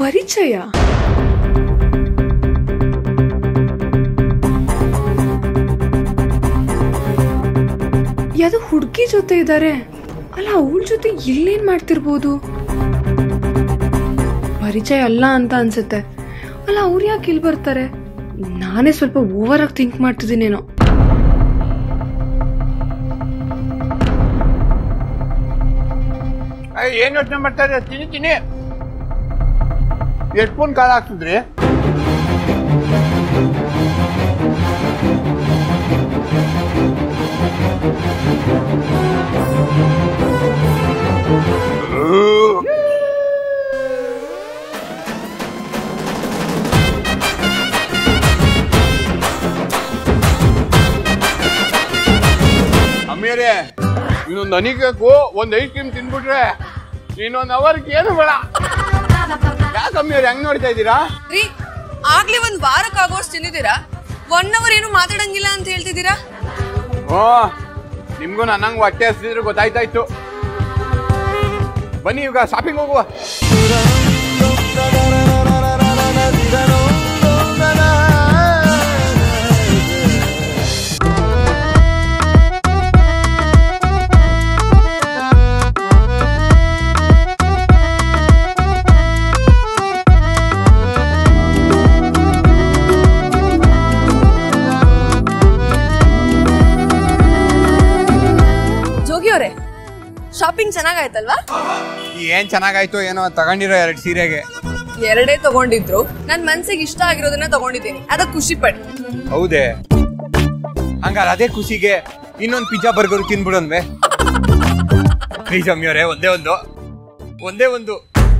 ಪರಿಚಯ ಯಾವ್ದೋ ಹುಡುಗಿ ಜೊತೆ ಇದ್ದಾರೆ ಅಲ್ಲ ಅವಳ ಜೊತೆ ಇಲ್ಲೇನ್ ಮಾಡ್ತಿರ್ಬೋದು ಪರಿಚಯ ಅಲ್ಲ ಅಂತ ಅನ್ಸುತ್ತೆ ಅಲ್ಲ ಅವ್ರು ಯಾಕೆ ಇಲ್ಲಿ ಬರ್ತಾರೆ ನಾನೇ ಸ್ವಲ್ಪ ಓವರ್ ಆಗಿ ಥಿಂಕ್ ಮಾಡ್ತಿದ್ದೀನೇನೋ ಅಯ್ಯ, ಏನ್ ಯೋಚನೆ ಮಾಡ್ತಾ ಇದ್ದೀರಾ ತಿನ್ನಿ ತಿನ್ನಿ ಎಷ್ಟು ಫೋನ್ ಕಾಲ್ ಹಾಕ್ತಿದ್ರಿ ಅಮ್ಮಿಯರೇ ಇನ್ನೊಂದು ಅನಿಕಕ್ಕೂ ಒಂದ್ ಐಸ್ ಕ್ರೀಮ್ ತಿನ್ಬಿಟ್ರೆ ಇನ್ನೊಂದ್ ಅವರ್ಗೆ ಏನು ಬೇಡ ಯಾಕೆ ಅಮ್ಮಿಯವ್ರೆ ಹೆಂಗ್ ನೋಡ್ತಾ ಇದ್ದೀರಾ ರೀ ಆಗ್ಲೇ ಒಂದ್ ವಾರಕ್ಕಾಗೋಷ್ಟು ತಿಂದಿದ್ದೀರಾ ಒನ್ ಅವರ್ ಏನು ಮಾತಾಡಂಗಿಲ್ಲ ಅಂತ ಹೇಳ್ತಿದ್ದೀರಾ ಓ ನಿಮ್ಗೂ ನನ್ನಂಗ್ ಹೊಟ್ಟೆ ಹಸಿದ್ರೆ ಗೊತ್ತಾಯ್ತಾಯ್ತು ಬನ್ನಿ ಈಗ ಶಾಪಿಂಗ್ ಹೋಗುವ ಜೋಗಿ ಅವರೇ ಶಾಪಿಂಗ್ ಚೆನ್ನಾಗಾಯ್ತಲ್ವಾ ಏನ್ ಚೆನ್ನಾಗಾಯ್ತು ಏನೋ ತಗೊಂಡಿರೋ ಎರಡು ಸೀರೆಗೆ ಎರಡೇ ತಗೊಂಡಿದ್ರು ನನ್ ಮನ್ಸಿಗೆ ಇಷ್ಟ ಆಗಿರೋದನ್ನ ತಗೊಂಡಿದ್ದೀನಿ ಅದಕ್ಕೆ ಖುಷಿ ಪಡಿ ಹೌದೇ ಹಂಗಾರೆ ಅದೇ ಖುಷಿಗೆ ಇನ್ನೊಂದು ಪಿಜ್ಜಾ ಬರ್ಗರ್ ತಿನ್ಬಿಡೋನ್ವೆ ಪ್ಲೀಸ್ ಅಮ್ಮಿಯವರೇ ಒಂದೇ ಒಂದು ಒಂದೇ ಒಂದು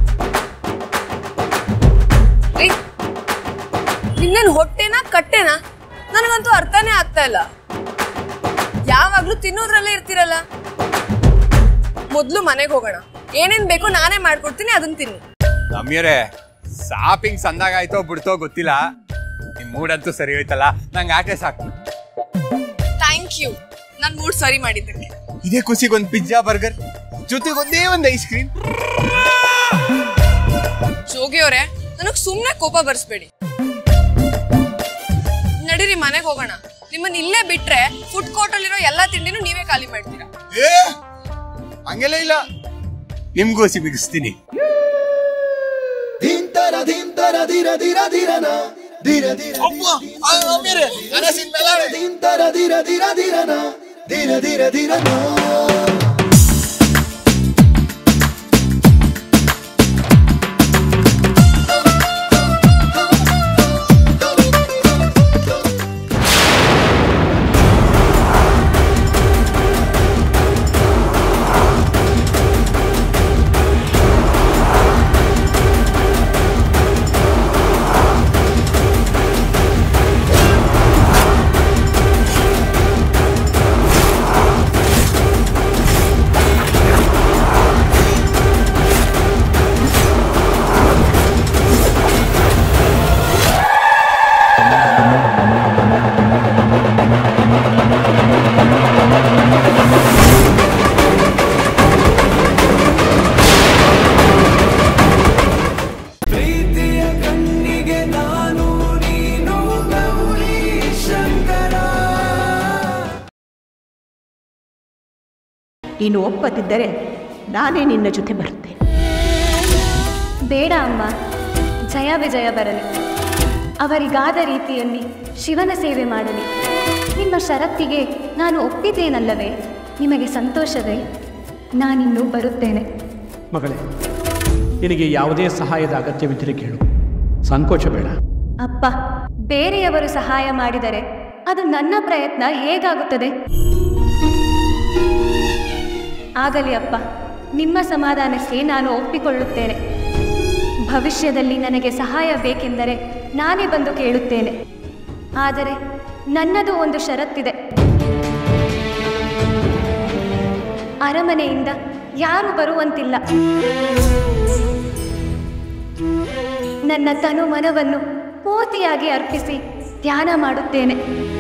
ರೀ ನಿನ್ನೇನ್ ಹೊಟ್ಟೆನಾ ಕಟ್ಟೆನಾ ನನಗಂತೂ ಅರ್ಥನೇ ಆಗ್ತಾ ಇಲ್ಲ ಯಾವಾಗ್ಲೂ ತಿನ್ನೋದ್ರಲ್ಲೇ ಇರ್ತೀರಲ್ಲ ಮೊದ್ಲು ಮನೆಗೆ ಹೋಗೋಣ ಏನೇನ್ ಬೇಕೋ ನಾನೇ ಮಾಡ್ಕೊಡ್ತೀನಿ ಅದನ್ನ ತಿನ್ನಿ ಅಮ್ಮಿಯವರೇ ಶಾಪಿಂಗ್ ಸಂದಾಗಾಯ್ತೋ ಬಿಡ್ತೋ ಗೊತ್ತಿಲ್ಲ ನಿಮ್ ಮೂಡಂತೂ ಸರಿ ಹೋಯ್ತಲ್ಲ ನಂಗೆ ಆಟೆ ಸಾಕು ಥ್ಯಾಂಕ್ ಯು ನನ್ ಮೂಡ್ ಸರಿ ಮಾಡಿದ್ದಕ್ಕೆ ಇದೇ ಖುಷಿಗೆ ಒಂದು ಪಿಜ್ಜಾ ಬರ್ಗರ್ ಜೊತೆಗೆ ಒಂದೇ ಒಂದು ಐಸ್ ಕ್ರೀಮ್ ಜೋಗಿ ಅವರೇ ನನಗ್ ಸುಮ್ನೆ ಕೋಪ ಬರ್ಸ್ಬೇಡಿ ನಡೀರಿ ಮನೆಗೆ ಹೋಗೋಣ ನಿಮ್ಮನ್ನ ಇಲ್ಲೇ ಬಿಟ್ರೆ ಫುಡ್ ಕೋರ್ಟ್ ಅಲ್ಲಿರೋ ಎಲ್ಲಾ ತಿಂಡಿನೂ ನೀವೇ ಖಾಲಿ ಮಾಡ್ತೀರಾ ಏ ಹಂಗೆಲ್ಲ ಇಲ್ಲ ನಿಮ್ಗೂ ಸಿಗಿಸ್ತೀನಿ ಧಿಂತರ ಧಿಂತರ ಧಿರ ಧಿರ ಧಿರನ ಧಿರ ಧಿರ ಧಿಂತರ ಧಿರ ಧಿರ ಧಿರನ ಧಿರ ಧಿರ ಧಿರನ ನೀನು ಒಪ್ಪದಿದ್ದರೆ ನಾನೇ ನಿನ್ನ ಜೊತೆ ಬರುತ್ತೇನೆ ಬೇಡ ಅಮ್ಮ ಜಯ ವಿಜಯ ಬರಲಿ ಅವರಿಗಾದ ರೀತಿಯಲ್ಲಿ ಶಿವನ ಸೇವೆ ಮಾಡಲಿ ನಿಮ್ಮ ಷರತ್ತಿಗೆ ನಾನು ಒಪ್ಪಿದ್ದೇನಲ್ಲವೇ ನಿಮಗೆ ಸಂತೋಷವೇ ನಾನಿನ್ನು ಬರುತ್ತೇನೆ ಮಗಳೇ ನಿನಗೆ ಯಾವುದೇ ಸಹಾಯದ ಅಗತ್ಯವಿದ್ದರೆ ಕೇಳು ಸಂಕೋಚ ಬೇಡ ಅಪ್ಪ ಬೇರೆಯವರು ಸಹಾಯ ಮಾಡಿದರೆ ಅದು ನನ್ನ ಪ್ರಯತ್ನ ಹೇಗಾಗುತ್ತದೆ ಆಗಲಿ ಅಪ್ಪ ನಿಮ್ಮ ಸಮಾಧಾನಕ್ಕೆ ನಾನು ಒಪ್ಪಿಕೊಳ್ಳುತ್ತೇನೆ ಭವಿಷ್ಯದಲ್ಲಿ ನನಗೆ ಸಹಾಯ ಬೇಕೆಂದರೆ ನಾನೇ ಬಂದು ಕೇಳುತ್ತೇನೆ ಆದರೆ ನನ್ನದು ಒಂದು ಷರತ್ತಿದೆ ಅರಮನೆಯಿಂದ ಯಾರು ಬರುವಂತಿಲ್ಲ ನನ್ನ ತನು ಮನವನ್ನು ಪೂರ್ತಿಯಾಗಿ ಅರ್ಪಿಸಿ ಧ್ಯಾನ ಮಾಡುತ್ತೇನೆ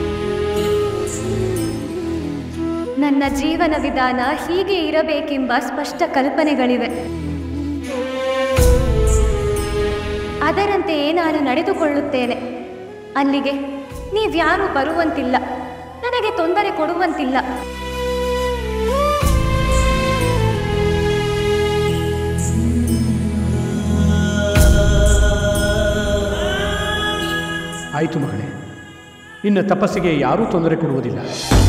ನನ್ನ ಜೀವನ ವಿಧಾನ ಹೀಗೆ ಇರಬೇಕೆಂಬ ಸ್ಪಷ್ಟ ಕಲ್ಪನೆಗಳಿವೆ ಅದರಂತೆಯೇ ನಾನು ನಡೆದುಕೊಳ್ಳುತ್ತೇನೆ ಅಲ್ಲಿಗೆ ನೀವ್ಯಾರೂ ಬರುವಂತಿಲ್ಲ ನನಗೆ ತೊಂದರೆ ಕೊಡುವಂತಿಲ್ಲ ಆಯಿತು ಮಗಳೇ ನಿನ್ನ ತಪಸ್ಸಿಗೆ ಯಾರೂ ತೊಂದರೆ ಕೊಡುವುದಿಲ್ಲ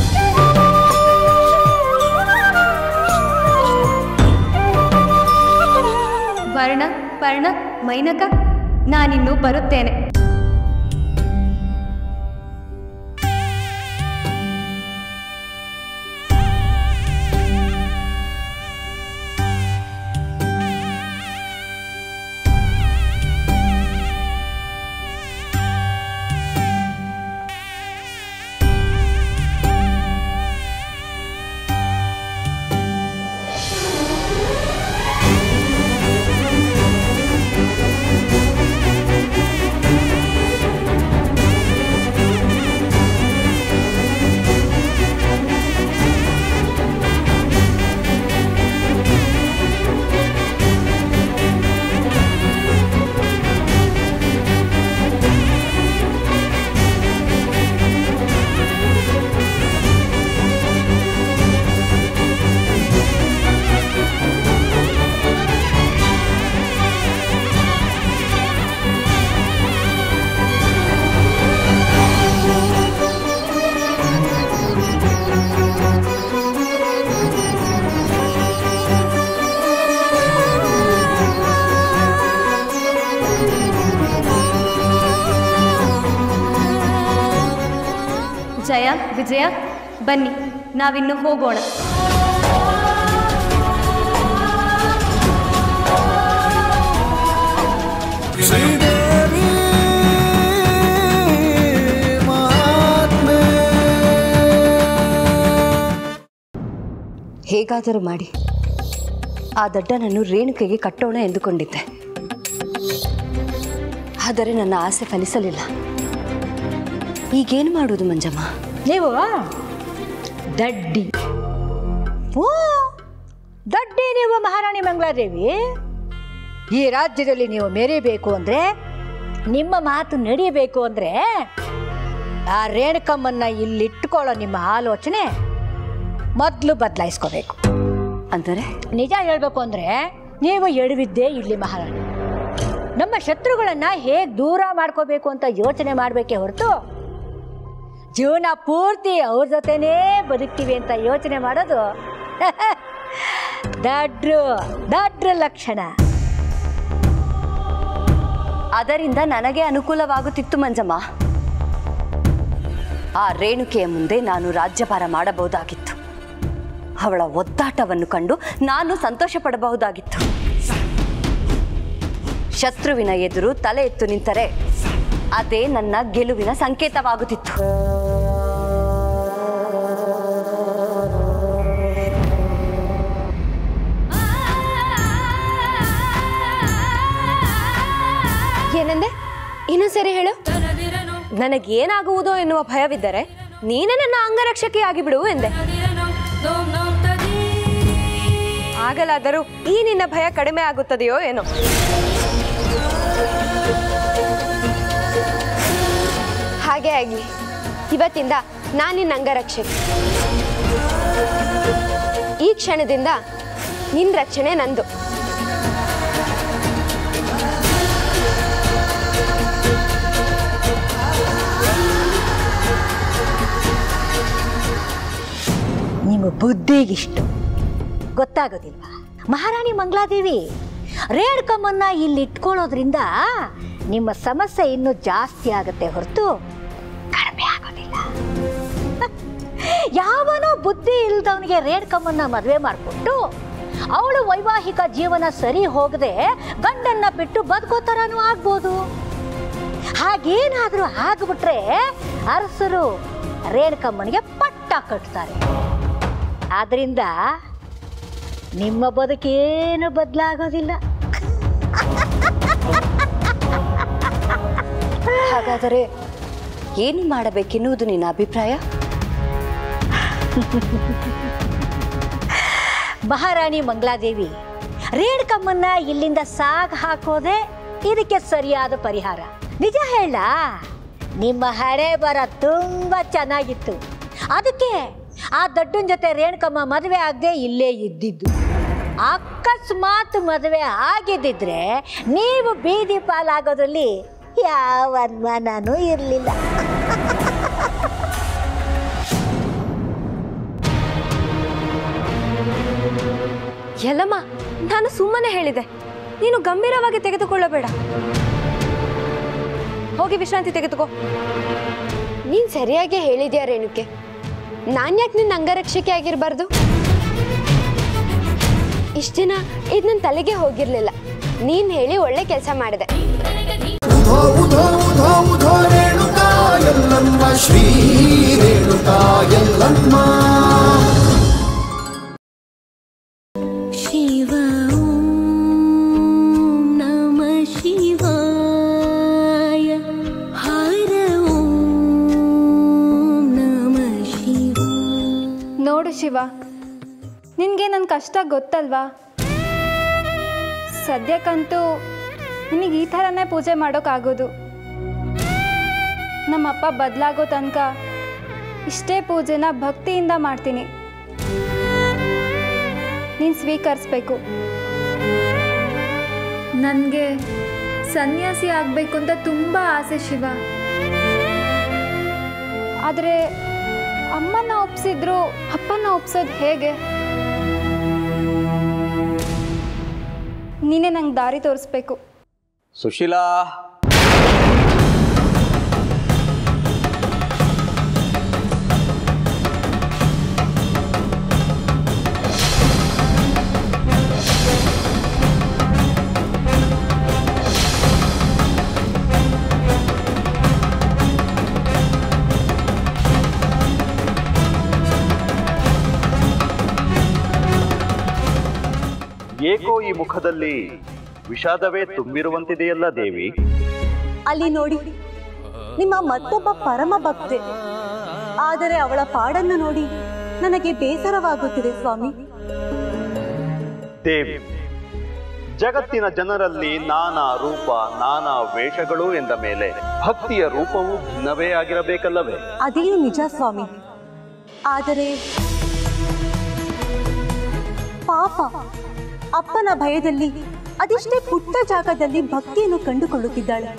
ವರ್ಣ ಪರ್ಣ ಮೈನಕ ನಾನಿನ್ನು ಬರುತ್ತೇನೆ ಜಯ ವಿಜಯ ಬನ್ನಿ ನಾವಿನ್ನು ಹೋಗೋಣ ಶ್ರೀದೇವಿ ಮಹಾತ್ಮೆ ಹೇಗಾದರೂ ಮಾಡಿ ಆ ದಡ್ಡನನ್ನು ರೇಣುಕೆಗೆ ಕಟ್ಟೋಣ ಎಂದುಕೊಂಡಿದ್ದೆ ಆದರೆ ನನ್ನ ಆಸೆ ಫಲಿಸಲಿಲ್ಲ ಈಗೇನು ಮಾಡುವುದು ಮಂಜಮ್ಮ ನೀವು ದಡ್ಡಿ ಓ ದಡ್ಡಿ ನೀವು ಮಹಾರಾಣಿ ಮಂಗಳಾದೇವಿ ಈ ರಾಜ್ಯದಲ್ಲಿ ನೀವು ಮೆರೀಬೇಕು ಅಂದರೆ ನಿಮ್ಮ ಮಾತು ನಡೀಬೇಕು ಅಂದರೆ ಆ ರೇಣುಕಮ್ಮನ್ನ ಇಲ್ಲಿಟ್ಕೊಳ್ಳೋ ನಿಮ್ಮ ಆಲೋಚನೆ ಮೊದಲು ಬದಲಾಯಿಸ್ಕೋಬೇಕು ಅಂದರೆ ನಿಜ ಹೇಳಬೇಕು ಅಂದರೆ ನೀವು ಎಡವಿದ್ದೇ ಇಲ್ಲಿ ಮಹಾರಾಣಿ ನಮ್ಮ ಶತ್ರುಗಳನ್ನ ಹೇಗೆ ದೂರ ಮಾಡ್ಕೋಬೇಕು ಅಂತ ಯೋಚನೆ ಮಾಡಬೇಕೇ ಹೊರತು ಜೀವನ ಪೂರ್ತಿ ಅವ್ರ ಜೊತೆನೇ ಬದುಕ್ತೀವಿ ಅಂತ ಯೋಚನೆ ಮಾಡೋದು ದಡ್ರು ದಡ್ರ ಲಕ್ಷಣ ಅದರಿಂದ ನನಗೆ ಅನುಕೂಲವಾಗುತ್ತಿತ್ತು ಮಂಜಮ್ಮ ಆ ರೇಣುಕೆಯ ಮುಂದೆ ನಾನು ರಾಜ್ಯಭಾರ ಮಾಡಬಹುದಾಗಿತ್ತು ಅವಳ ಒದ್ದಾಟವನ್ನು ಕಂಡು ನಾನು ಸಂತೋಷ ಪಡಬಹುದಾಗಿತ್ತು ಶತ್ರುವಿನ ಎದುರು ತಲೆ ಎತ್ತು ನಿಂತರೆ ಅದೇ ನನ್ನ ಗೆಲುವಿನ ಸಂಕೇತವಾಗುತ್ತಿತ್ತು ಏನಂದೆ ಇನ್ನೊಂದ್ಸರಿ ಹೇಳು ನನಗೇನಾಗುವುದೋ ಎನ್ನುವ ಭಯವಿದ್ದರೆ ನೀನೇ ನನ್ನ ಅಂಗರಕ್ಷಕಿ ಆಗಿಬಿಡು ಎಂದೆ ಆಗಲಾದರೂ ಈ ನಿನ್ನ ಭಯ ಕಡಿಮೆ ಆಗುತ್ತದೆಯೋ ಏನೋ ಹಾಗೆ ಆಗಲಿ ಇವತ್ತಿಂದ ನಾನು ನಿನ್ನ ಅಂಗರಕ್ಷಕಿ ಈ ಕ್ಷಣದಿಂದ ನಿನ್ನ ರಕ್ಷಣೆ ನಂದು ನಿಮ್ಮ ಬುದ್ಧಿಗಿಷ್ಟು ಗೊತ್ತಾಗೋದಿಲ್ವಾ ಮಹಾರಾಣಿ ಮಂಗಳಾದೇವಿ ರೇಣುಕಮ್ಮನ್ನ ಇಲ್ಲಿ ಇಟ್ಕೊಳ್ಳೋದ್ರಿಂದ ನಿಮ್ಮ ಸಮಸ್ಯೆ ಇನ್ನೂ ಜಾಸ್ತಿ ಆಗುತ್ತೆ ಹೊರತು ಕಡಿಮೆ ಆಗೋದಿಲ್ಲ ಯಾವನೋ ಬುದ್ಧಿ ಇಲ್ದವನಿಗೆ ರೇಣುಕಮ್ಮನ್ನ ಮದುವೆ ಮಾಡಿಕೊಟ್ಟು ಅವಳು ವೈವಾಹಿಕ ಜೀವನ ಸರಿ ಹೋಗದೆ ಗಂಡನ್ನ ಬಿಟ್ಟು ಬದುಕೋ ಥರನೂ ಆಗ್ಬೋದು ಹಾಗೇನಾದರೂ ಆಗ್ಬಿಟ್ರೆ ಅರಸರು ರೇಣುಕಮ್ಮನಿಗೆ ಪಟ್ಟ ಕಟ್ತಾರೆ ಆದ್ರಿಂದ ನಿಮ್ಮ ಬದುಕೇನು ಬದಲಾಗೋದಿಲ್ಲ ಹಾಗಾದರೆ ಏನು ಮಾಡಬೇಕೆನ್ನುವುದು ನಿನ್ನ ಅಭಿಪ್ರಾಯ ಮಹಾರಾಣಿ ಮಂಗಳಾದೇವಿ ರೇಣುಕಮ್ಮನ್ನ ಇಲ್ಲಿಂದ ಸಾಗ ಹಾಕೋದೆ ಇದಕ್ಕೆ ಸರಿಯಾದ ಪರಿಹಾರ ನಿಜ ಹೇಳ ನಿಮ್ಮ ಹಣೆ ಬರ ತುಂಬ ಚೆನ್ನಾಗಿತ್ತು ಅದಕ್ಕೆ ಆ ದೊಡ್ಡನ ಜೊತೆ ರೇಣುಕಮ್ಮ ಮದುವೆ ಆಗದೆ ಇಲ್ಲೇ ಇದ್ದಿದ್ದು ಅಕಸ್ಮಾತ್ ಮದುವೆ ಆಗಿದ್ದಿದ್ರೆ ನೀವು ಬೀದಿ ಪಾಲಾಗೋದ್ರಲ್ಲಿ ಯಾವ ಅನುಮಾನನೂ ಇರಲಿಲ್ಲ ಎಲ್ಲಮ್ಮ ನಾನು ಸುಮ್ಮನೆ ಹೇಳಿದೆ ನೀನು ಗಂಭೀರವಾಗಿ ತೆಗೆದುಕೊಳ್ಳಬೇಡ ಹೋಗಿ ವಿಶ್ರಾಂತಿ ತೆಗೆದುಕೋ ನೀನ್ ಸರಿಯಾಗಿ ಹೇಳಿದ್ಯಾ ರೇಣುಕೆ ನಾನ್ಯಾಕೆ ನಿನ್ನ ಅಂಗರಕ್ಷಕೆ ಆಗಿರಬಾರ್ದು ಇಷ್ಟ ದಿನ ಇದು ನನ್ನ ತಲೆಗೆ ಹೋಗಿರ್ಲಿಲ್ಲ ನೀನ್ ಹೇಳಿ ಒಳ್ಳೆ ಕೆಲಸ ಮಾಡಿದೆ ಉಧೋ ಉಧೋ ಉಧೋ ಉಧೋ ರೇಣುಕಾ ಎಲ್ಲಮ್ಮ ಶ್ರೀ ರೇಣುಕಾ ಎಲ್ಲಮ್ಮ ಶಿವ ನಮ ಶಿವಾಯ ಹರ ನಮ ಶಿವ ನೋಡು ಶಿವ ನಿನಗೆ ನನ್ನ ಕಷ್ಟ ಗೊತ್ತಲ್ವಾ ಸದ್ಯಕ್ಕಂತೂ ನಿನಗೆ ಈ ಥರನೇ ಪೂಜೆ ಮಾಡೋಕ್ಕಾಗೋದು ನಮ್ಮಪ್ಪ ಬದಲಾಗೋ ತನಕ ಇಷ್ಟೇ ಪೂಜೆನ ಭಕ್ತಿಯಿಂದ ಮಾಡ್ತೀನಿ ನೀನು ಸ್ವೀಕರಿಸ್ಬೇಕು ನನಗೆ ಸನ್ಯಾಸಿ ಆಗಬೇಕು ಅಂತ ತುಂಬ ಆಸೆ ಶಿವ ಆದರೆ ಅಮ್ಮನ ಒಪ್ಸಿದ್ರು ಅಪ್ಪನ ಒಪ್ಸೋದು ಹೇಗೆ ನೀನೇ ನಂಗೆ ದಾರಿ ತೋರಿಸ್ಬೇಕು ಸುಶೀಲಾ ಏಕೋ ಈ ಮುಖದಲ್ಲಿ ವಿಷಾದವೇ ತುಂಬಿರುವಂತಿದೆಯಲ್ಲ ದೇವಿ ಅಲ್ಲಿ ನೋಡಿ ನಿಮ್ಮ ಮತ್ತೊಬ್ಬ ಪರಮ ಭಕ್ತೆ ಆದರೆ ಅವಳ ಪಾಡನ್ನು ನೋಡಿ ನನಗೆ ಬೇಸರವಾಗುತ್ತಿದೆ ಸ್ವಾಮಿ ದೇವಿ ಜಗತ್ತಿನ ಜನರಲ್ಲಿ ನಾನಾ ರೂಪ ನಾನಾ ವೇಷಗಳು ಎಂದ ಮೇಲೆ ಭಕ್ತಿಯ ರೂಪವು ಭಿನ್ನವೇ ಆಗಿರಬೇಕಲ್ಲವೇ ಅದೇನು ನಿಜ ಸ್ವಾಮಿ ಆದರೆ ಪಾಪ ಅಪ್ಪನ ಭಯದಲ್ಲಿ ಅದೆಷ್ಟೇ ಪುಟ್ಟ ಜಾಗದಲ್ಲಿ ಭಕ್ತಿಯನ್ನು ಕಂಡುಕೊಳ್ಳುತ್ತಿದ್ದಾಳೆ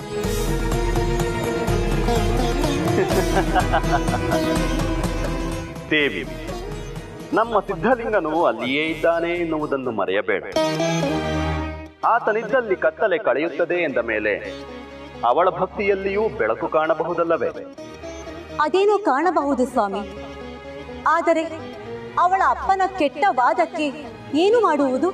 ದೇವಿ ನಮ್ಮ ಸಿದ್ಧಲಿಂಗನು ಅಲ್ಲಿಯೇ ಇದ್ದಾನೆ ಎನ್ನುವುದನ್ನು ಮರೆಯಬೇಡ ಆತನಿದ್ದಲ್ಲಿ ಕತ್ತಲೆ ಕಳೆಯುತ್ತದೆ ಎಂದ ಮೇಲೆ ಅವಳ ಭಕ್ತಿಯಲ್ಲಿಯೂ ಬೆಳಕು ಕಾಣಬಹುದಲ್ಲವೇ ಅದೇನೋ ಕಾಣಬಹುದು ಸ್ವಾಮಿ ಆದರೆ ಅವಳ ಅಪ್ಪನ ಕೆಟ್ಟ ವಾದಕ್ಕೆ ಏನು ಮಾಡುವುದು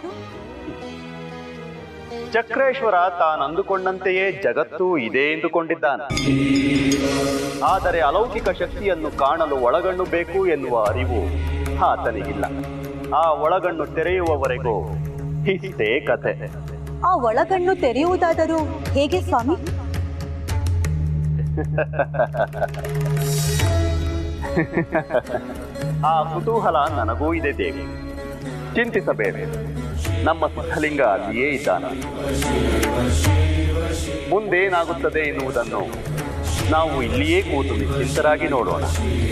ಚಕ್ರೇಶ್ವರ ತಾನಂದುಕೊಂಡಂತೆಯೇ ಜಗತ್ತು ಇದೆ ಎಂದುಕೊಂಡಿದ್ದಾನೆ ಆದರೆ ಅಲೌಕಿಕ ಶಕ್ತಿಯನ್ನು ಕಾಣಲು ಒಳಗಣ್ಣು ಬೇಕು ಎನ್ನುವ ಅರಿವು ಆತನಿಗಿಲ್ಲ ಆ ಒಳಗಣ್ಣು ತೆರೆಯುವವರೆಗೂ ಇಷ್ಟೇ ಕತೆ ಆ ಒಳಗಣ್ಣು ತೆರೆಯುವುದಾದರೂ ಹೇಗೆ ಸ್ವಾಮಿ ಆ ಕುತೂಹಲ ನನಗೂ ಇದೆ ದೇವಿ ಚಿಂತಿಸಬೇಡ ನಮ್ಮ ಸಿದ್ಧಲಿಂಗ ಅಲ್ಲಿಯೇ ಇದ್ದಾನೆ ಮುಂದೇನಾಗುತ್ತದೆ ಎನ್ನುವುದನ್ನು ನಾವು ಇಲ್ಲಿಯೇ ಕೂತು ನಿಶ್ಚಿಂತರಾಗಿ ನೋಡೋಣ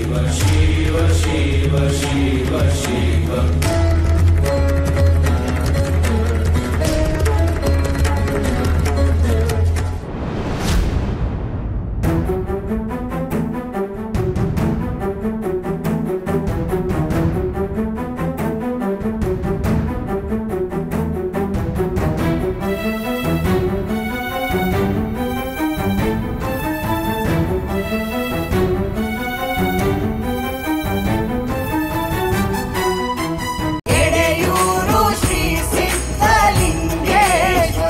ಎಡೆಯೂರು ಶ್ರೀ ಸಿದ್ಧಲಿಂಗೇಶ್ವರ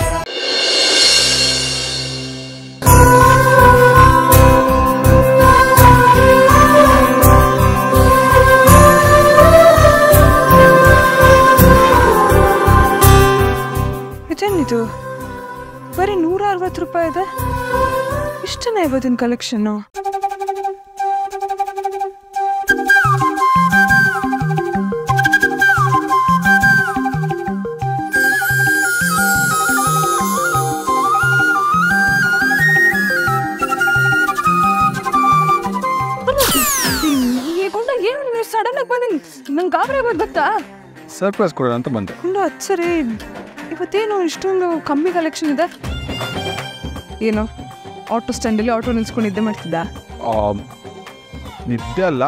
ಇದೇನಿದು ಬರೀ ನೂರ ಅರವತ್ತು ರೂಪಾಯಿ ಇದೆ ಇಷ್ಟನೇ ಇವತ್ತಿನ ಕಲೆಕ್ಷನ್ನು ಗೊತ್ತಾ ಸರ್ಪ್ರೈಸ್ ಕೊಡೋಣ ಅಂತ ಬಂದೆ ಗುಂಡು ಅದು ಸರಿ ಇವತ್ತೇನು ಇಷ್ಟೊಂದು ಕಮ್ಮಿ ಕಲೆಕ್ಷನ್ ಇದೆ ಏನು ಆಟೋ ಸ್ಟ್ಯಾಂಡಲ್ಲಿ ಆಟೋ ನಿಲ್ಸ್ಕೊಂಡು ನಿದ್ದೆ ಮಾಡ್ತಿದ್ದ ಆ, ನಿದ್ದೆ ಅಲ್ಲ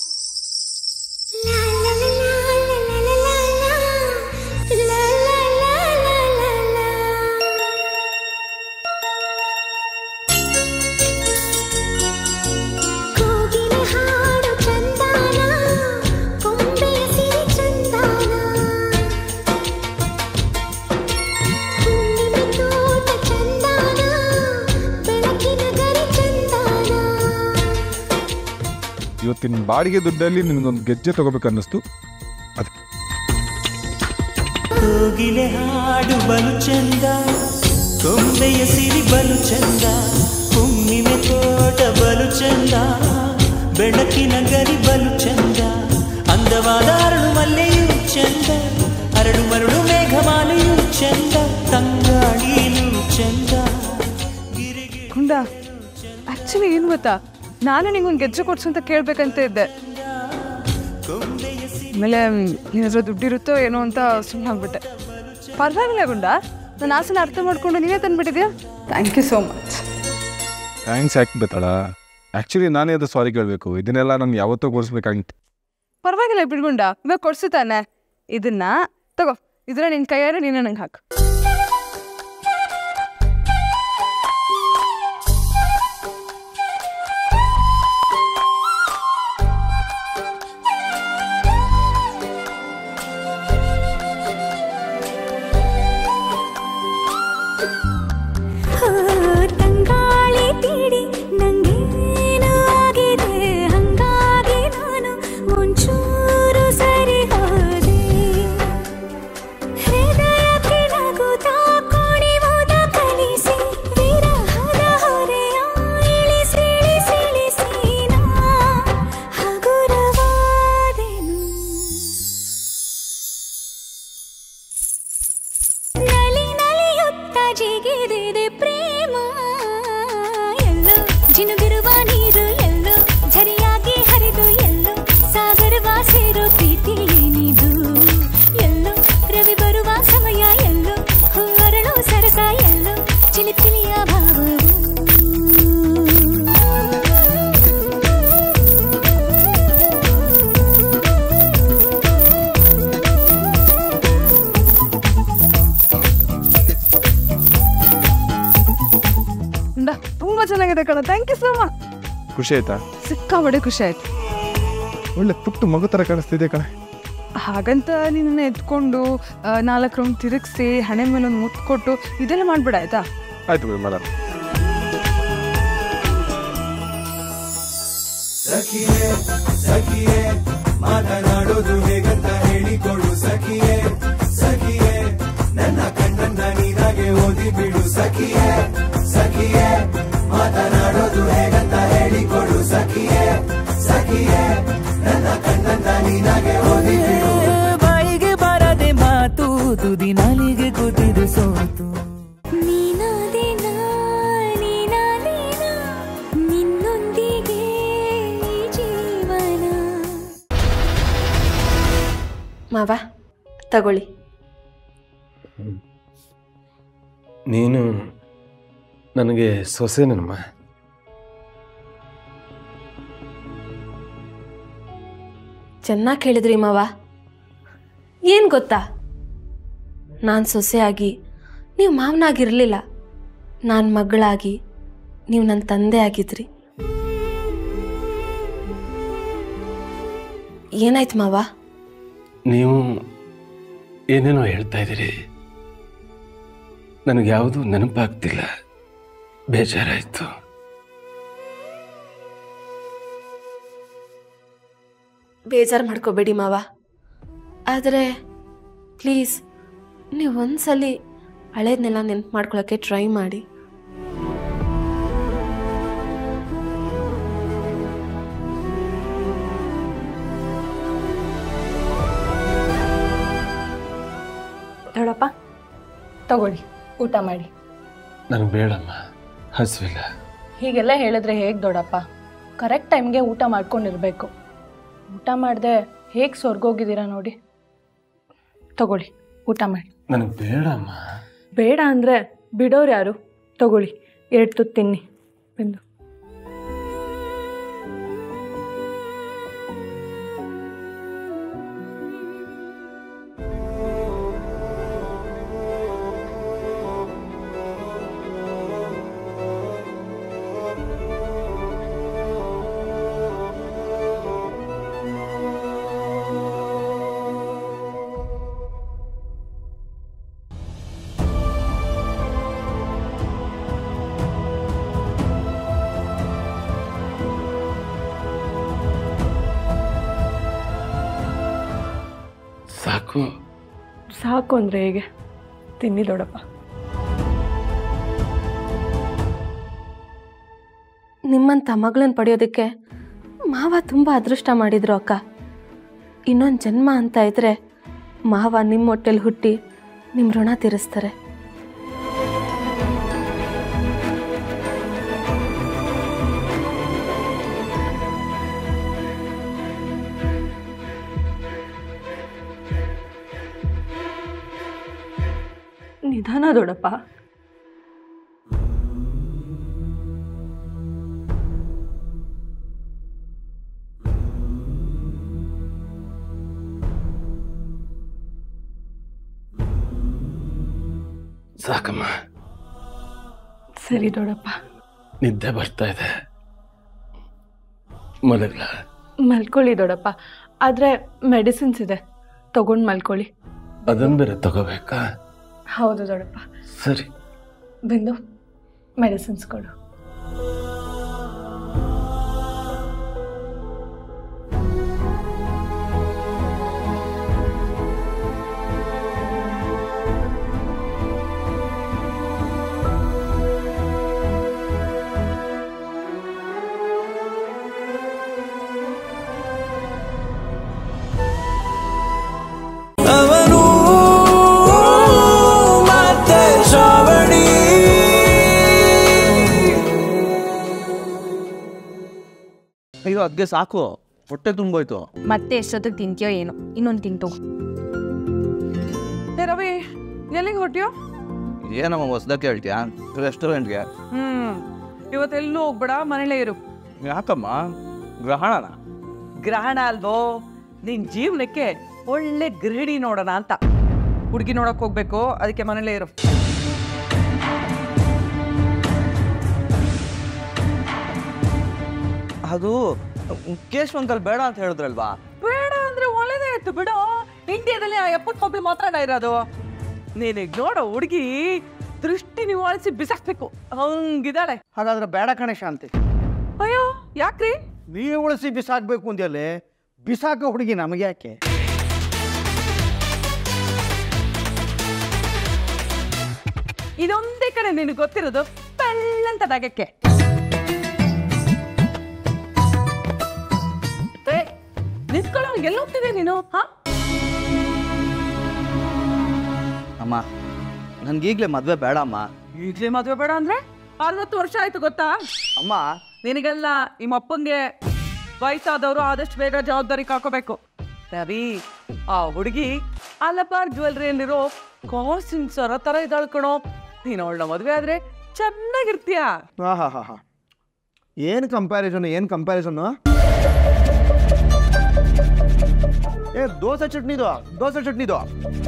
ಕೋಗಿಲೆ ಹಾಡು ಚಂದಾನ ಕೊಂಬೆಯ ಸಿರಿ ಚಂದಾನ ಹುಣ್ಣಿಮೆ ತೋಟ ಚಂದಾನ ಬೆಳಕಿನ ಗರಿ ಚಂದಾನ ಇವತ್ತಿನ ಬಾಡಿಗೆ ದುಡ್ಡಲ್ಲಿ ನಿನಗೊಂದು ಗೆಜ್ಜೆ ತಗೋಬೇಕು ಅನ್ನಿಸ್ತು ಅದಕ್ಕೆ ಕೋಗಿಲೆ ಹಾಡು ಬಲು ಚಂದ ಕೊಂಬೆಯ ಸಿರಿ ಬಲು ಚಂದ ಹುಣ್ಣಿಮೆ ತೋಟ ಬಲು ಚಂದ ಬೆಳಕಿನ ಗರಿ ಬಲು ಚಂದ ಅಂದವಾದ ಅರಳು ಮಲ್ಲೆಯೂ ಚಂದ ಅರಳು ಮರಳು ಮೇಘಮಾಲೆಯೂ ಚಂದ ತಂಗಾಳಿಯೂ ಚಂದ ಗುಂಡ ಆಕ್ಚುಲಿ ಏನು ಗೊತ್ತಾ ನಾನು ನಿಂಗೊಂದು ಗೆಜ್ಜೆ ಕೊಡ್ಸು ಅಂತ ಕೇಳ್ಬೇಕಂತ ಇದ್ದೆ ಆಮೇಲೆ ನಿನ್ನ ಹತ್ರ ದುಡ್ಡಿರುತ್ತೋ ಏನೋ ಅಂತ ಸುಮ್ಮನೆ ಆಗ್ಬಿಟ್ಟೆ ಪರವಾಗಿಲ್ಲ ಗುಂಡ ನನ್ನ ಆಸನ ಅರ್ಥ ಮಾಡ್ಕೊಂಡು ನೀನೇ ತಂದ್ಬಿಟ್ಟಿದ್ಯಾ thank you so much thanks ಯಾಕೆ ಬೇತಾಳ ಆ್ಯಕ್ಚುಲಿ ನಾನೇ ಅದು ಸಾರಿ ಕೇಳಬೇಕು ಇದನ್ನೆಲ್ಲ ನಾನು ಯಾವತ್ತೂ ಕೊಡಿಸ್ಬೇಕಾಗಿತ್ತು ಪರವಾಗಿಲ್ಲ ಬಿಡ್ಗುಂಡ ಇವಾಗ ಕೊಡ್ಸು ತಾನೆ ಇದನ್ನ ತಗೋ ಇದ್ರ ನಿನ್ನ ಕೈಯಾರೆ ನೀನೇ ನಂಗೆ ಹಾಕು ಹೋ, ತಂಗಾಳಿ ತೀಡಿ ನಂಗೇನು ಆಗಿದೆ ಹಂಗಾಗಿ ನಾನು ಒಂಚೂರು ಸರಿ ಹೋದೆ ಹೃದಯಕ್ಕೆ ನಗುತ್ತಾ ಕುಣಿಯುವುದ ಕಲಿಸಿ ವಿರಹದ ಹೊರೆಯ ಇಳಿಸಿ ಇಳಿಸಿ ಇಳಿಸಿ ನಾ ಹಗುರವಾದೆನು ನಲಿ ನಲಿಯುತ್ತ ಜಿಗಿದಿದೆ ಪ್ರೇಮ ಎಲ್ಲೋ ಜಿನುಗಿರುವ ನೀರು ಎಲ್ಲೋ ಝರಿಯಾಗಿ ಹರಿದು ಎಲ್ಲೋ ಸಾಗರವ ಸೇರೋ ಪ್ರೀತಿ ಏನಿದು ಎಲ್ಲೋ ರವಿ ಬರುವ ಸಮಯ ಎಲ್ಲೋ ಹೂವರಳು ಸರಸ ಎಲ್ಲೋ ಚಿಲಿಪಿಲಿಯ ಭಾವವು ಗುಂಡ ತುಂಬಾ ಚೆನ್ನಾಗಿದೆ ಕಣ ಥ್ಯಾಂಕ್ ಯು ಸೋ ಮಚ್ ಖುಷಿ ಆಯ್ತಾ ಸಿಕ್ಕಾಬಡೆ ಖುಷಿ ಆಯ್ತು ಒಳ್ಳೆ ಪುಟ್ಟು ಮಗು ಥರ ಕಾಣಿಸ್ತಿದೆ ಕಣೆ ಹಾಗಂತ ನಿನ್ನ ಎತ್ಕೊಂಡು ಆ, ನಾಲ್ಕು ರೌಂಡ್ ತಿರುಗಿಸಿ ಹಣೆ ಮೇಲೆ ಒಂದು ಮುತ್ತು ಕೊಟ್ಟು ಇದೆಲ್ಲ ಮಾಡ್ಬೇಡ ಆಯ್ತಾ ಆಯ್ತು ಬಿಡಿ ಮಾಡೋಣ ಸಖಿಯೇ ಸಖಿಯೇ ಮಾತನಾಡೋದು ಹೇಗಂತ ಹೇಳಿಕೊಡು ಸಖಿಯೇ ಸಖಿಯೇ ನನ್ನ ಕಣ್ಣನ್ನ ನೀನಾಗೆ ಓದಿ ಬಿಡು ಸಖಿಯೇ ಸಖಿಯೇ ಮಾತನಾಡೋದು ಹೇಗಂತ ಹೇಳಿಕೊಡು ಸಖಿಯೇ ಸಖಿಯೇ ನನ್ನ ಕಣ್ಣನ್ನ ನೀನಾಗೆ ಓದಿ ಬಿಡು ಬಾಯಿಗೆ ಬರದೆ ಮಾತು ತುದಿ ನಾಲಿಗೆ ಕೂತಿದು ಸೋತು ನೀನಾದೇನ ನೀನಾದೇನ ನಿನ್ನೊಂದಿಗೆ ಈ ಜೀವನ ಮಾವ ತಗೊಳ್ಳಿ ನೀನು ನನಗೆ ಸೊಸೆನಮ್ಮ ಚೆನ್ನಾಗಿ ಕೇಳಿದ್ರಿ ಮಾವ ಏನು ಗೊತ್ತಾ ನಾನು ಸೊಸೆಯಾಗಿ ನೀವು ಮಾವನಾಗಿರಲಿಲ್ಲ ನಾನು ಮಗಳಾಗಿ ನೀವು ನನ್ನ ತಂದೆ ಆಗಿದ್ರಿ ಏನಾಯ್ತು ಮಾವ ನೀವು ಏನೇನೋ ಹೇಳ್ತಾ ಇದ್ದೀರಿ ನನಗೆ ಯಾವುದೂ ನೆನಪಾಗ್ತಿಲ್ಲ ಬೇಜಾರಾಯಿತು ಬೇಜಾರು ಮಾಡ್ಕೋಬೇಡಿ ಮಾವ ಆದರೆ ಪ್ಲೀಸ್ ನೀವು ಒಂದ್ಸಲಿ ಹಳೇದನ್ನೆಲ್ಲ ನೆನ್ಪು ಮಾಡ್ಕೊಳ್ಳೋಕ್ಕೆ ಟ್ರೈ ಮಾಡಿ ದೊಡ್ಡಪ್ಪ ತಗೊಳ್ಳಿ ಊಟ ಮಾಡಿ ನನಗೆ ಬೇಡಮ್ಮ ಹಸಿವಿಲ್ಲ ಹೀಗೆಲ್ಲ ಹೇಳಿದ್ರೆ ಹೇಗೆ ದೊಡ್ಡಪ್ಪ ಕರೆಕ್ಟ್ ಟೈಮ್ಗೆ ಊಟ ಮಾಡ್ಕೊಂಡಿರ್ಬೇಕು ಊಟ ಮಾಡದೆ ಹೇಗೆ ಸ್ವರ್ಗೋಗಿದ್ದೀರಾ ನೋಡಿ ತಗೊಳ್ಳಿ ಊಟ ಮಾಡಿ ನನಗೆ ಬೇಡಮ್ಮ ಬೇಡ ಅಂದರೆ ಬಿಡೋರು ಯಾರು ತಗೊಳ್ಳಿ ಎರಡು ತುತ್ತು ತಿನ್ನಿ ಬಿಂದು ಸಾಕು ಸಾಕು ಅಂದರೆ ಹೇಗೆ ತಿನ್ನಿ ದೊಡ್ಡಪ್ಪ ನಿಮ್ಮಂಥ ಮಗಳನ್ನ ಪಡೆಯೋದಕ್ಕೆ ಮಾವ ತುಂಬ ಅದೃಷ್ಟ ಮಾಡಿದ್ರು ಅಕ್ಕ ಇನ್ನೊಂದು ಜನ್ಮ ಅಂತ ಇದ್ರೆ ಮಾವ ನಿಮ್ಮ ಹೊಟ್ಟೆಲಿ ಹುಟ್ಟಿ ನಿಮ್ಮ ಋಣ ತೀರಿಸ್ತಾರೆ ನಿಧಾನ ದೊಡ್ಡಪ್ಪ ಸಾಕಮ್ಮ ಸರಿ ದೊಡ್ಡಪ್ಪ ನಿದ್ದೆ ಬರ್ತಾ ಇದೆ ಮಲಗ್ಲ ಮಲ್ಕೊಳ್ಳಿ ದೊಡ್ಡಪ್ಪ ಆದರೆ ಮೆಡಿಸಿನ್ಸ್ ಇದೆ ತಗೊಂಡು ಮಲ್ಕೊಳ್ಳಿ ಅದನ್ನ ಬೇರೆ ತಗೋಬೇಕಾ ಹೌದು ದೊಡ್ಡಪ್ಪ ಸರಿ ಬಿಂದು ಮೆಡಿಸಿನ್ಸ್ ಕೊಡು ಅವನು ಮತ್ತೆ ಶ್ರಾವಣಿ ಅಯ್ಯೋ ಅದಕ್ಕೆ ಸಾಕು ಹೊಟ್ಟೆ ತುಂಬೋಯ್ತು ಮತ್ತೆ ಎಷ್ಟೊತ್ತಿಗೆ ತಿಂತೀಯೋ ಏನೋ ಇನ್ನೊಂದು ತಿಂತು ಏ ರವಿ ಎಲ್ಲಿಗೆ ಹೊಟ್ಟಿಯೋ ಏನಮ್ಮ ಹೊಸ್ದಕ್ಕೆ ಹೇಳ್ತೀಯಾ ರೆಸ್ಟೋರೆಂಟ್ಗೆ ಹ್ಮ್ ಇವತ್ತೆಲ್ಲೂ ಹೋಗ್ಬೇಡ ಮನೇಲೇ ಇರು ಯಾಕಮ್ಮ ಗ್ರಹಣನ ಗ್ರಹಣ ಅಲ್ವೋ ನಿನ್ ಜೀವನಕ್ಕೆ ಒಳ್ಳೆ ಗೃಹಿಣಿ ನೋಡೋಣ ಅಂತ ಹುಡುಗಿ ನೋಡಕ್ ಹೋಗ್ಬೇಕು ಅದಕ್ಕೆ ಮನೇಲೇ ಇರು ಅದು ಕೇಶವ್ ಅಂಕಲ್ ಬೇಡ ಅಂತ ಹೇಳಿದ್ರಲ್ವಾ ಬೇಡ ಅಂದ್ರೆ ಒಳ್ಳೇದೇ ಆಯ್ತು ಬಿಡು ಇಂಡಿಯಾದಲ್ಲಿ ಆ ಎಪ್ಪತ್ತು ಮಕ್ಳು ಮಾತ್ರ ಇರೋದು ನೀನಿಗ್ ನೋಡೋ ಹುಡುಗಿ ದೃಷ್ಟಿ ನಿವಾರಿಸಿ ಬಿಸಾಕ್ಬೇಕು ಹಂಗಿದ್ದಾಳೆ ಹಾಗಾದ್ರೆ ಬೇಡ ಕಣೆ ಶಾಂತಿ ಅಯ್ಯೋ ಯಾಕ್ರಿ ನೀವು ಉಳಿಸಿ ಬಿಸಾಕ್ಬೇಕು ಅಂದ್ಯಲ್ಲೇ ಬಿಸಾಕೋ ಹುಡುಗಿ ನಮಗೆ ಯಾಕೆ ಇದೊಂದೇ ಕಡೆ ನಿನಗೆ ಗೊತ್ತಿರೋದು ಪೆಳ್ಳಂತ ಡಗಕ್ಕೆ ಏ, ನಿಂತ್ಕೊಳ್ಳೋ ಎಲ್ಲಿ ಹೋಗ್ತಿದೆ ನೀನು ಹಾ ಅಮ್ಮ ನನ್ಗೀಗ್ಲೇ ಮದ್ವೆ ಬೇಡ ಅಮ್ಮ ಈಗಲೇ ಮದುವೆ ಬೇಡ ಅಂದ್ರೆ ಅರವತ್ತು ವರ್ಷ ಆಯ್ತು ಗೊತ್ತಾ ಅಮ್ಮ ನಿನಗೆಲ್ಲ ನಿಮ್ಮ ಅಪ್ಪಂಗೆ ವಯಸ್ಸಾದವರು ಆದಷ್ಟು ಬೇಗ ಜವಾಬ್ದಾರಿ ಕಾಕೋಬೇಕು ರವಿ ಆ ಹುಡುಗಿ ಅಲಪಾರ್ ಜ್ಯುವೆಲ್ರಿಯಲ್ಲಿರೋ ಕಾಸಿನ ಸರ ತರ ಇದ್ದಾಳ್ ಕಣೋ ನೀನು ಅವಳನ್ನ ಮದುವೆ ಆದ್ರೆ ಚೆನ್ನಾಗಿರ್ತೀಯ ಹಾ ಹಾ ಹಾ ಹಾ ಏನು ಕಂಪ್ಯಾರಿಸನ್ ಏನು ಕಂಪ್ಯಾರಿಸನ್ನು ಏ ದೋಸೆ ಚಟ್ನಿದು ದೋಸೆ ಚಟ್ನಿದು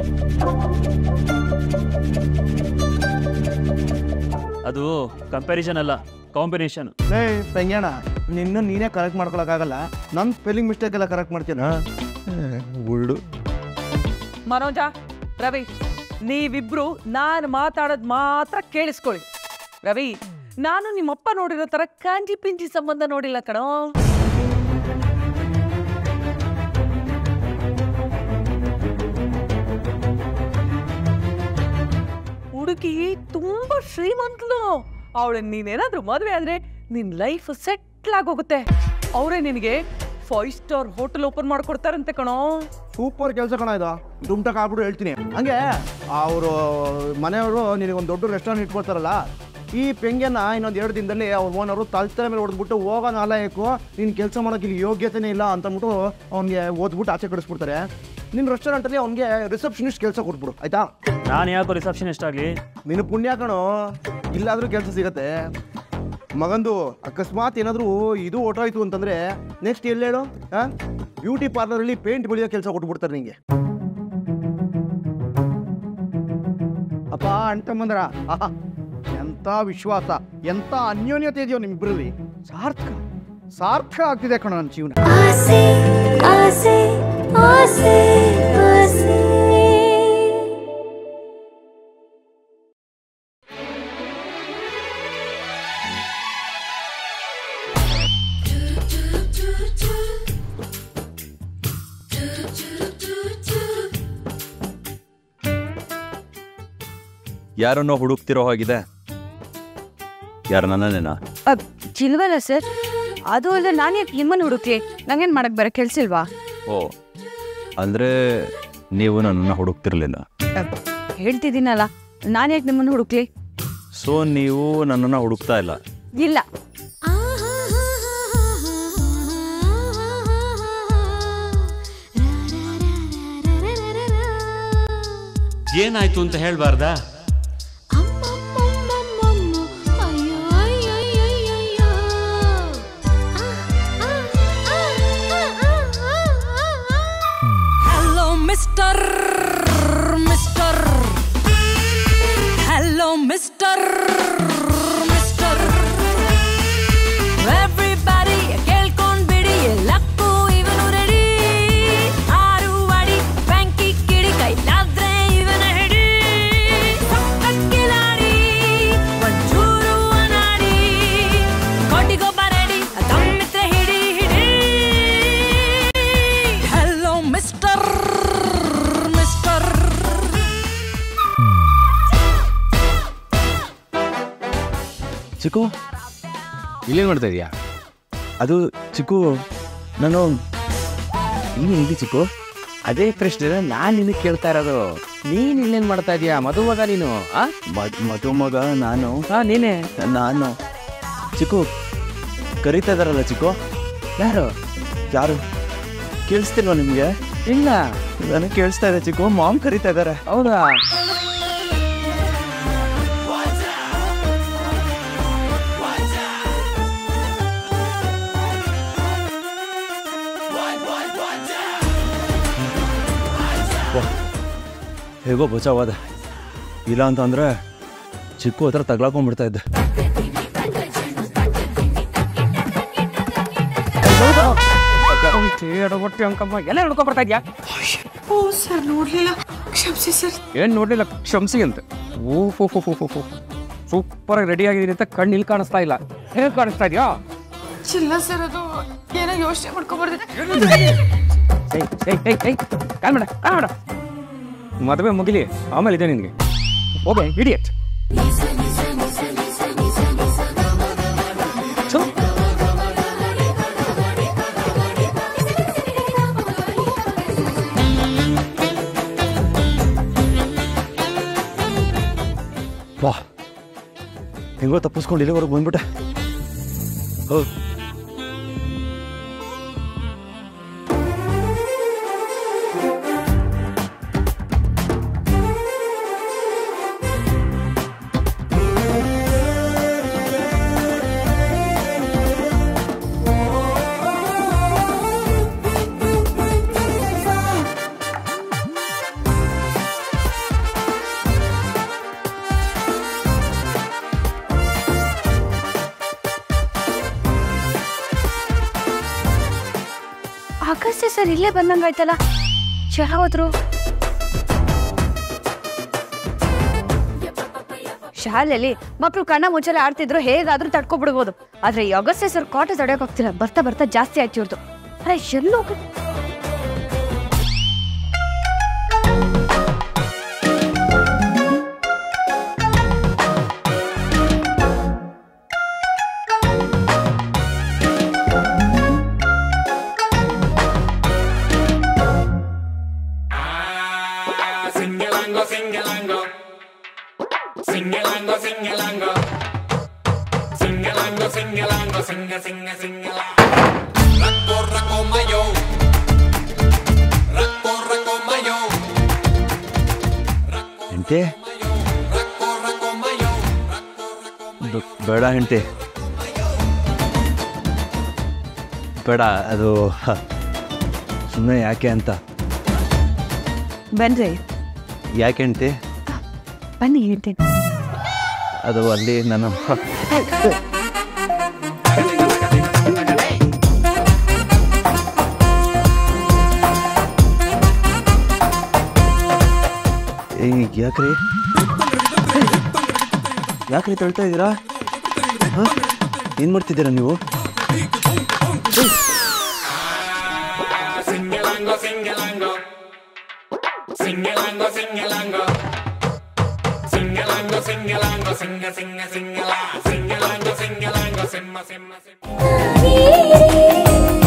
ಅದು ಕಂಪ್ಯಾರಿಸನ್ ಅಲ್ಲ ಕಾಂಬಿನೇಷನ್ ಏ ಪೆಂಗ್ಯಾಣ ನಿನ್ನ ನೀನೇ ಕರೆಕ್ಟ್ ಮಾಡ್ಕೊಳಕ್ಕಾಗಲ್ಲ ನನ್ನ ಸ್ಪೆಲ್ಲಿಂಗ್ ಮಿಸ್ಟೇಕ್ ಎಲ್ಲ ಕರೆಕ್ಟ್ ಮಾಡ್ತೀನ ಉಳ್ಳು ಮನೋಜ ರವಿ ನೀವಿಬ್ರು ನಾನು ಮಾತಾಡೋದ್ ಮಾತ್ರ ಕೇಳಿಸ್ಕೊಳ್ಳಿ ರವಿ ನಾನು ನಿಮ್ಮಪ್ಪ ನೋಡಿರೋ ತರ ಕಾಂಜಿ ಪಿಂಜಿ ಸಂಬಂಧ ನೋಡಿಲ್ಲ ಕಣೋ ಹುಡುಗಿ ತುಂಬಾ ಶ್ರೀಮಂತಲು ಅವಳನ್ನ ನೀನೇನಾದ್ರೂ ಮದುವೆ ಆದ್ರೆ ನಿನ್ ಲೈಫ್ ಸೆಟ್ಲ್ ಆಗೋಗುತ್ತೆ ಅವರೇ ನಿನಗೆ ಫೈವ್ ಸ್ಟಾರ್ ಹೋಟೆಲ್ ಓಪನ್ ಮಾಡ್ಕೊಡ್ತಾರಂತೆ ಕಣೋ ಸೂಪರ್ ಕೆಲಸ ಕಣ ಇದು ದುಮ್ಟಕ್ ಆಗ್ಬಿಟ್ಟು ಹೇಳ್ತೀನಿ ಹಂಗೆ ಅವರು ಮನೆಯವರು ನಿನಗೆ ಒಂದು ದೊಡ್ಡ ರೆಸ್ಟೋರೆಂಟ್ ಇಟ್ಕೊಳ್ತಾರಲ್ಲ ಈ ಪೆಂಗ್ಯನ ಇನ್ನೊಂದು ಎರಡು ದಿನದಲ್ಲಿ ಅವ್ರ ಓನರು ತಲೆ ಮೇಲೆ ಹೊಡೆದ್ಬಿಟ್ಟು ಹೋಗೋ ನಾಲಾಯಕು ನೀನು ಕೆಲಸ ಮಾಡೋಕೆ ಇಲ್ಲಿ ಯೋಗ್ಯತೆನೇ ಇಲ್ಲ ಅಂತ ಅಂದ್ಬಿಟ್ಟು ಅವ್ನಿಗೆ ಓದ್ಬಿಟ್ಟು ಆಚೆ ಕಳಿಸ್ಬಿಡ್ತಾರೆ ನಿನ್ನ ರೆಸ್ಟೋರೆಂಟಲ್ಲಿ ಅವ್ನಿಗೆ ರಿಸೆಪ್ಷನಿಸ್ಟ್ ಕೆಲಸ ಕೊಟ್ಬಿಡು ಆಯ್ತಾ ನಾನು ಯಾಕೋ ರಿಸೆಪ್ಷನಿಸ್ಟ್ ಆಗಲಿ ನಿನ್ನ ಪುಣ್ಯ ಕಣೋ ಇಲ್ಲಾದರೂ ಕೆಲಸ ಸಿಗತ್ತೆ ಮಗಂದು ಅಕಸ್ಮಾತ್ ಏನಾದರೂ ಇದು ಹೊಟ್ಟೋಯ್ತು ಅಂತಂದ್ರೆ ನೆಕ್ಸ್ಟ್ ಎಲ್ಲಿ ಹೇಳು ಹಾಂ ಬ್ಯೂಟಿ ಪಾರ್ಲರಲ್ಲಿ ಪೇಂಟ್ ಬೆಳೆಯೋ ಕೆಲಸ ಕೊಟ್ಬಿಡ್ತಾರೆ ನಿಂಗೆ ಅಪ್ಪ ಅಂಟಮ್ಮಂದ್ರ ಆಹಾ ಎಂಥ ವಿಶ್ವಾಸ ಎಂಥ ಅನ್ಯೋನ್ಯತೆ ಇದೆಯೋ ನಿಮ್ಮಿಬ್ಬರಲ್ಲಿ ಸಾರ್ಥಕ ಸಾರ್ಥಕ ಆಗ್ತಿದೆ ಕಣೋ ನನ್ನ ಜೀವನ ಆಸೆ ಆಸೆ ಆಸೆ ಆಸೆ ಯಾರನ್ನೋ ಹುಡುಕ್ತಿರೋ ಹಾಗಿದೆ ಯಾರು ನನ್ನನ್ನೇನಾ ಚಿಲ್ವಲ್ಲ ಸರ್ ಅದು ಅಲ್ಲದೆ ನಾನು ಯಾಕೆ ನಿಮ್ಮನ್ನು ಹುಡುಕ್ಲಿ ನಂಗೇನು ಮಾಡಕ್ ಬರೋ ಕೆಲ್ಸ ಇಲ್ವಾ ಓ ಅಂದರೆ ನೀವು ನನ್ನನ್ನು ಹುಡುಕ್ತಿರ್ಲಿಲ್ಲ ಹೇಳ್ತಿದ್ದೀನಲ್ಲ ನಾನು ಯಾಕೆ ನಿಮ್ಮನ್ನು ಹುಡುಕ್ಲಿ ಸೊ ನೀವು ನನ್ನನ್ನು ಹುಡುಕ್ತಾ ಇಲ್ಲ ಇಲ್ಲ ಏನಾಯ್ತು ಅಂತ ಹೇಳ್ಬಾರ್ದಾ Hello, Mr. Mister. Hello, Mr. Mister. Everybody ಕೇಳ್ಕೊಂಡ್ಬಿಡಿ ಎಲ್ಲಕ್ಕೂ ಇವನು ರೆಡಿ ಆರು ಅಡಿ ಬ್ಯಾಂಕಿ ಕಿಡಿ ಕೈಲಾದ್ರೆ ಇವನ ಹಿಡಿ ಸಖತ್ ಕಿಲಾಡಿ ಒಂಚೂರು ಅನಾಡಿ ಕೋಟಿಗೊಬ್ಬ ರೆಡಿ ತಮ್ಮಿತ್ರ ಹಿಡಿ ಹಿಡಿ ಹಲೋ ಮಿಸ್ಟರ್ ಮಿಸ್ಟರ್ ಚಿಕ್ಕು ಇಲ್ಲೇನು ಮಾಡ್ತಾ ಇದೀಯಾ ಅದು ಚಿಕ್ಕು ನಾನು ನೀನು ಇಲ್ಲಿ ಚಿಕ್ಕು ಅದೇ ಪ್ರಶ್ನೆ ನಾನು ನಿನಗೆ ಕೇಳ್ತಾ ಇರೋದು ನೀನ್ ಇಲ್ಲೇನ್ ಮಾಡ್ತಾ ಇದೀಯಾ ಮದುಮಗ ನೀನು ಆ ಮದುಮಗ ನಾನು ಹಾ ನೀನೇ ನಾನು ಚಿಕ್ಕು ಕರೀತಾ ಇದಾರಲ್ಲ ಚಿಕ್ಕು ಯಾರು ಯಾರು ಕೇಳಿಸ್ತಿಲ್ವಾ ನಿಮಗೆ ಇಲ್ಲ ನನಗೆ ಕೇಳಿಸ್ತಾ ಇದೆ ಚಿಕ್ಕು ಮಾಮ್ ಕರೀತಾ ಇದ್ದಾರೆ ಹೌದಾ ಹೇಗೋ ಬಚಾವಾದ ಇಲ್ಲ ಅಂತ ಅಂದ್ರೆ ಚಿಕ್ಕು ಹತ್ರ ತಗ್ಲಾಕೊಂಡ್ಬಿಡ್ತಾ ಇದ್ದೆ ಹೊಟ್ಟೆ ಅಂಕಮ್ಮ ಎಲ್ಲ ನೋಡ್ಕೊಂಡ್ ಬರ್ತಾ ಇದ್ಯಾ ಓ ಸರ್ ನೋಡ್ಲಿಲ್ಲ ಕ್ಷಮಿಸಿ ಸರ್ ಏನ್ ನೋಡ್ಲಿಲ್ಲ ಕ್ಷಮಿಸಿ ಅಂತ ಓ ಹೋ ಹೋ ಹೋ ಹೋ ಸೂಪರ್ ಆಗಿ ರೆಡಿ ಆಗಿದ್ದೀನಿ ಅಂತ ಕಣ್ಣು ಇಲ್ಲಿ ಕಾಣಿಸ್ತಾ ಇಲ್ಲ ಹೇಗೆ ಕಾಣಿಸ್ತಾ ಇದೆಯಾ ಚಿಲ್ಲ ಸರ್ ಅದು ಏನೋ ಯೋಚನೆ ಮಾಡ್ಕೊಂಡ್ಬರ್ದಿದೆ ಕಾಲ್ ಮಾಡ ಕಾಲ್ ಮಾಡ ಮದುವೆ ಮುಗಿಲಿ ಆಮೇಲೆ ಇದೆ ನಿನಗೆ ಹೋಗೆ ಇಡಿಯಟ್ ವಾ ಹೆಂಗೋ ತಪ್ಪಿಸ್ಕೊಂಡು ಇಲ್ಲಿವರೆಗೆ ಬಂದ್ಬಿಟ್ಟೆ ಹೌದು ಅಗಸ್ತ್ಯ ಸರ್ ಇಲ್ಲೇ ಬಂದಂಗಾಯ್ತಲ್ಲ ಹೋದ್ರು ಶಾಲೆಯಲ್ಲಿ ಮಕ್ಕಳು ಕಣ್ಣ ಮುಚ್ಚಲೆ ಆಡ್ತಿದ್ರು ಹೇಗಾದ್ರೂ ತಡ್ಕೊಬಿಡ್ಬೋದು ಆದ್ರೆ ಈ ಅಗಸ್ತ್ಯ ಸರ್ ಕಾಟ ತಡೆಯೋಕ್ ಹೋಗ್ತಿಲ್ಲ ಬರ್ತಾ ಬರ್ತಾ ಜಾಸ್ತಿ ಆಯ್ತು ಇವ್ರದ್ದು ಅರೆ ಎಲ್ಲೋ Singalango, singalango. Singalango, singalango. Singalango, singalango, singa, singa, singalango. Racco, racco, mayo. Racco, racco, ಹೆಂಡತಿ ಬೇಡ ಹೆಂಡತಿ ಬೇಡ ಅದು ಸುಮ್ಮನೆ ಯಾಕೆ ಅಂತ ಬನ್ರಿ ಯಾಕೆ ಹೆಂಡತಿ ಬನ್ನಿ ಹೇಳ್ತೀನಿ ಅದು ಅಲ್ಲಿ ನನ್ನ ಏಯ್ ಯಾಕ್ರಿ ಯಾಕ್ರಿ ತಳ್ತಾ ಇದ್ದೀರಾ ಹಾಂ ಏನು ಮಾಡ್ತಿದ್ದೀರಾ ನೀವು Singalango, singalango. Singalango, singalango. Singalango, singalango, singa, singa, singala. Singalango, singalango, simma, simma, simma.